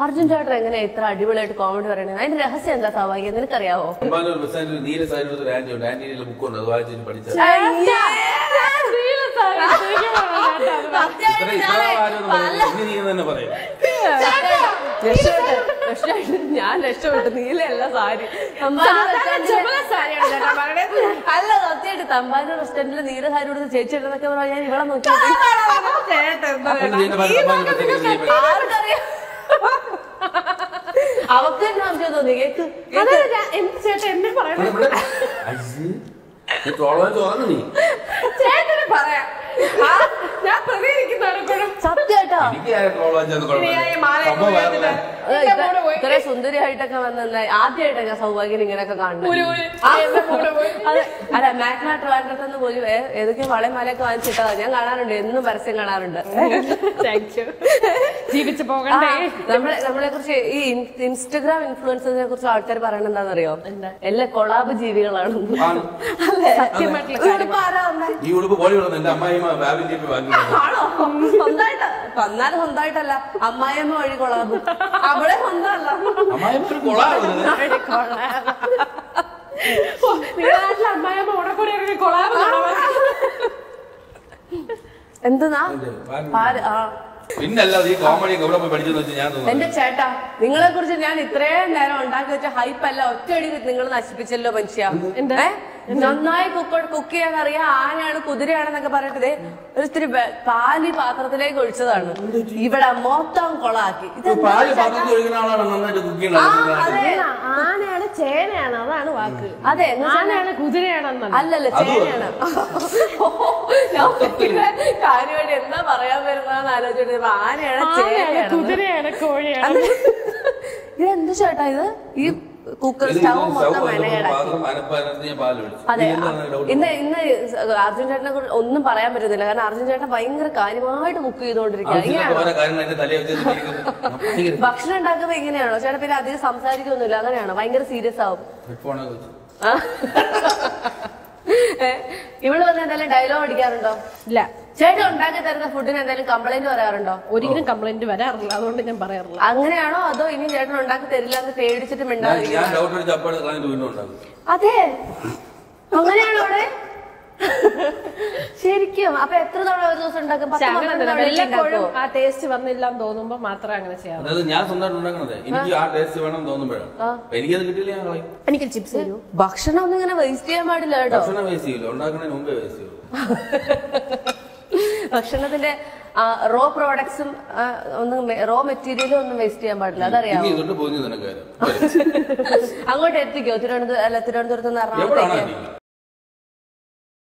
അർജുൻ ചേട്ടൻ എങ്ങനെയാ ഇത്ര അടിപൊളിയായിട്ട് കോമഡി പറയണത് അതിന്റെ രഹസ്യം എന്താ സൗഭാഗ്യം നിനക്കറിയാവോ അമ്പാനൂർ ബസ് സ്റ്റാൻഡിൽ നീല സാരി എടുത്തൊരു ആന്റി ഉണ്ട് ആന്റിയുടെ ബുക്ക് ഉണ്ട് അത് വായിച്ചിട്ട് പഠിച്ച ഇത്ര ഇത്ര ആരും ഇനി നീ തന്നെ പറയും രക്ഷപ്പെട്ടു രക്ഷപ്പെട്ടു ഞാൻ രക്ഷപ്പെട്ടു നീലയല്ല സാരി തമ്പാനൂർ റെസ്റ്റോറന്റില് അല്ല സത്യമായിട്ട് തമ്പാനൂർ റെസ്റ്റോറന്റിൽ നീല സാരി കൊടുത്ത് ചേച്ചി ഇടുന്നൊക്കെ പറഞ്ഞാൽ ഞാൻ ഇവളെ നോക്കിയിട്ട് അപ്പോൾ നീ എന്നെ പറഞ്ഞ അമ്പാനൂർ ബസ് സ്റ്റാൻഡിൽ നീ പോയി. ആർക്കറിയാം അവക്ക് തന്നെ സംശയം തോന്നി കേക്ക് ചേട്ടൻ എന്നെ പറയാം ഇവിടെ, ഇവിടെ. അയ്യേ. നീ ട്രോളാൻ തുറന്നു നീ ചേട്ടന് പറയാം ആ, ഞാൻ പ്രതികരിക്കുന്നതാണ് കുഴപ്പം സത്യമായിട്ടോ എനിക്ക് ആരെ ട്രോളാൻ ചെന്ന് ഇനിയായി മാലയൊക്കെ സംഭവം വേറെ വീഴത്തില്ല. ഏ, എന്റെ ഇത്ര- കൂടെ പോയി. ഇത്ര സുന്ദരിയായിട്ടൊക്കെ വന്ന ആദ്യമായിട്ടൊക്കെ സൗഭാഗ്യം ഇങ്ങനെയൊക്കെ കാണുന്നത് ഒരു- ഒരു- ആ. എന്റെ കൂടെ പോയി. അതെ. അല്ല മാക്നാ ട്രിവാൻഡ്രത്ത് പോയി ഏ- ഏതൊക്കെ വളയും മാലയൊക്കെ വാങ്ങിച്ചിട്ടാ ഞാൻ കാണാറുണ്ട് എന്നും പരസ്യം കാണാറുണ്ട് താങ്ക് യു ജീവിച്ചു ആ, പോകണ്ടേ നമ്മളെ നമ്മളെ കുറിച്ച് ഈ ഇൻ- ഇൻസ്റ്റഗ്രാം ഇൻഫ്ലുവൻസിനെ കുറിച്ച് ആൾക്കാർ പറയണത് എന്താണെന്നറിയോ എല്ലാ കൊളാബ് ജീവികളാണ് ആണ്. അല്ലേ സത്യമായിട്ടുള്ള ഇതിപ്പോ ആരാ വന്നേ? ഈ ഉടുപ്പ് പോളി വിടുന്നു എന്റെ അമ്മായിമ്മ ബാബിന്റെ വാങ്ങി ആണോ സ്വന്തമായിട്ട് വന്നാലും സ്വന്തമായിട്ടല്ല അമ്മായിയമ്മ വഴി കൊളാബ് അവളെ സ്വന്തമല്ല അമ്മായിമ്മ ഒരു കൊളാണ് നിങ്ങളുടെ നാട്ടിലെ അമ്മായിയമ്മ ഉടക്കൂടി ഇറങ്ങി കൊളാബ് എന്തെന്നാ പാല് ആ പിന്നല്ലാതെ ഈ കോമഡി ഒക്കെ എവിടെ പോയി പഠിച്ചെന്ന് വെച്ചാൽ ഞാൻ തോന്നുന്നു എന്റെ ചേട്ടാ നിങ്ങളെ കുറിച്ച് ഞാൻ ഇത്രയും നേരം ഉണ്ടാക്കി വെച്ച ഹൈപ്പ് അല്ല ഒറ്റയടി നിങ്ങൾ നശിപ്പിച്ചല്ലോ മനുഷ്യ ഏ? നന്നായി കുക്ക് കുക്ക് ചെയ്യാൻ അറിയാം ആനയാണ് കുതിരയാണെന്നൊക്കെ പറഞ്ഞിട്ട് ദേ ഒരു ഇത്തിരി വെ- പാല് ഈ പാത്രത്തിലേക്ക് ഒഴിച്ചതാണ് ഇവിടെ മൊത്തം കൊളാക്കി ഇത് ഇപ്പൊ പാല് പാത്രത്തിൽ ഒഴിക്കുന്ന ആളാണ് നന്നായിട്ട് കുക്ക് ആ, ചെയ്യുന്നത് അതെ. ആനയാണ് ചേനയാണ് അതാണ് വാക്ക് അതെ എന്ന് വെച്ചാ- ആനയാണ് കുതിരയാണെന്നല്ല അല്ലല്ല അതും ചേനയാണ് ഞാൻ ഇങ്ങനെ കാര്യമായിട്ട് എന്താ പറയാൻ വരുന്നതെന്ന് ആലോചിച്ചിട്ട് ഇപ്പൊ ആനയാണ് ആനയാണ് ചേനയാണ് കുതിരയാണ് കോഴിയാണ് ഇത് എന്ത് ചേട്ടാ ഇത് ഈ കുക്കർ സ്റ്റൗ മൊത്തം മെനകേടാക്കി പാത്രം അനപ്പാനത്ത് ഞാൻ പാല് ഒഴിച്ചു അതെ ഇനി എന്താണ് doubt? ഇന്ന് ഇന്ന് അർജുൻ ചേട്ടനെ കുറിച്ച് ഒന്നും പറയാൻ പറ്റുന്നില്ല കാരണം അർജുൻ ചേട്ടൻ ഭയങ്കര കാര്യമായിട്ട് കുക്ക് ചെയ്തുകൊണ്ടിരിക്കുക ആവശ്യമില്ലാത്ത ഇങ്ങനെയാണോ ഓരോ കാര്യങ്ങൾ എന്റെ തലയിൽ വെച്ചിരിക്കുന്നത് ഭക്ഷണം ഉണ്ടാക്കുമ്പോ ഇങ്ങനെയാണോ ചേട്ടൻ പിന്നെ അധികം സംസാരിക്കൊന്നുമില്ല അങ്ങനെയാണോ ഭയങ്കര സീരിയസ് ആവും ഹെഡ്ഫോണൊക്കെ വെച്ചു ആ? ഏ, ഇവള് വന്ന് എന്തെങ്കിലും ഡയലോഗ് അടിക്കാറുണ്ടോ ഇല്ല ചേട്ടൻ ഉണ്ടാക്കി തരുന്ന ഫുഡിന് എന്തെങ്കിലും കംപ്ലൈന്റ് പറയാറുണ്ടോ ഒരിക്കലും കംപ്ലൈന്റ് വരാറില്ല അതുകൊണ്ട് ഞാൻ പറയാറില്ല അങ്ങനെയാണോ അതോ ഇനി ചേട്ടൻ ഉണ്ടാക്കി തരില്ല എന്ന് പേടിച്ചിട്ട് ഞാൻ മിണ്ടാതിരിക്കും ഞാൻ ഡൗട്ട് അടിച്ച് അപ്പാട് ക്ലൈന്റ് വീണ്ടും ഉണ്ടാകും അതെ അങ്ങനെയാണോ അവിടെ ശരിക്കും അപ്പൊ എത്ര തവണ ഒരു ദിവസം ഉണ്ടാക്കും പത്ത് പക്ഷെ പന്ത്രണ്ട് അങ്ങനെ തവണ വല്ലപ്പോഴും ഉണ്ടാക്കുവോ? ആ ടേസ്റ്റ് വന്നില്ല എന്ന് തോന്നുമ്പോ മാത്രമേ അങ്ങനെ ചെയ്യാറ് അതായത് ഞാൻ സ്വന്തമായിട്ട് ഉണ്ടാക്കണത് എനിക്ക് ആ ടേസ്റ്റ് വേണം തോന്നുമ്പോഴാണ് അപ്പൊ എനിക്കത് കിട്ടില്ല ഞാൻ കളയും എനിക്ക് ചിപ്സ് തരൂ ഭക്ഷണം ഒന്നും ഇങ്ങനെ വേസ്റ്റ് ചെയ്യാൻ പാടില്ല കേട്ടോ ഭക്ഷണം വേസ്റ്റ് ചെയ്യില്ല ഉണ്ടാക്കുന്നതിന് മുമ്പേ വേസ്റ്റ് ചെയ്യും ഭക്ഷണത്തിന്റെ റോ പ്രോഡക്ട്സും ഒന്നും റോ മെറ്റീരിയലും ഒന്നും വേസ്റ്റ് ചെയ്യാൻ പാടില്ല അതറിയാമോ ഇനി തൊട്ട് പോയി നിനക്ക് അങ്ങോട്ട് എത്തിക്കോ തിരുവനന്തപുരം അല്ല തിരുവനന്തപുരത്ത് നിന്ന് എവിടാണ് എറണാകുളത്തേക്ക് എത്തിക്കുക?